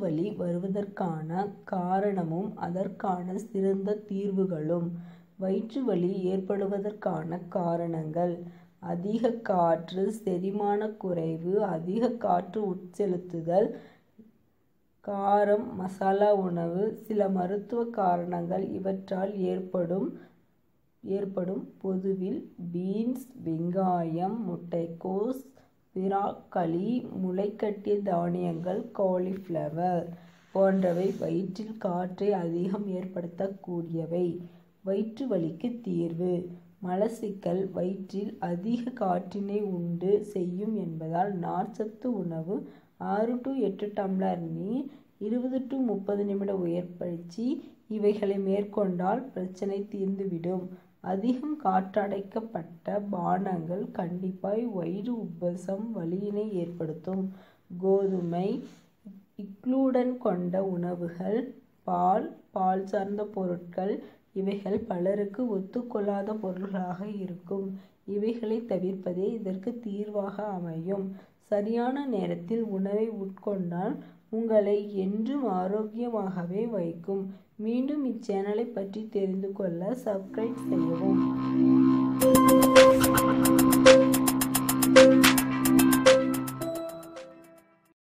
வலி வருவதற்கான காரணமும் அதற்கான சிறந்த தீர்வுகளும் வயிற்று வலி ஏற்படுவதற்கான காரணங்கள் அதிக காற்று செரிமான குறைவு அதிக காற்று உட்செலுத்துதல் காரம் மசாலா உணவு சில மருத்துவ காரணங்கள் இவற்றால் ஏற்படும் ஏற்படும் பொதுவில் பீன்ஸ் வெங்காயம் முட்டைக்கோஸ் பிராக்களி முளைக்கட்டிய தானியங்கள் காலிஃப்ளவர் போன்றவை வயிற்றில் காற்றை அதிகம் ஏற்படுத்தக்கூடியவை வயிற்று வலிக்கு தீர்வு மலச்சிக்கல் வயிற்றில் அதிக காற்றினை உண்டு செய்யும் என்பதால் நார்ச்சத்து உணவு ஆறு டு எட்டு டம்ளர் நீர் இருபது டு முப்பது நிமிட உயற்பயிற்சி இவைகளை மேற்கொண்டால் பிரச்சனை தீர்ந்துவிடும் அதிகம் காற்றடைக்கப்பட்ட பானங்கள் கண்டிப்பாய் வயிறு உப்பசம் வலியினை ஏற்படுத்தும் கோதுமை இக்ளூடன் கொண்ட உணவுகள் பால் பால் சார்ந்த பொருட்கள் இவைகள் பலருக்கு ஒத்துக்கொள்ளாத பொருள்களாக இருக்கும் இவைகளை தவிர்ப்பதே இதற்கு தீர்வாக அமையும் சரியான நேரத்தில் உணவை உட்கொண்டால் உங்களை என்றும் ஆரோக்கியமாகவே வைக்கும் மீண்டும் இச்சேனலை பற்றி தெரிந்து கொள்ள சப்ஸ்கிரைப் செய்யவும்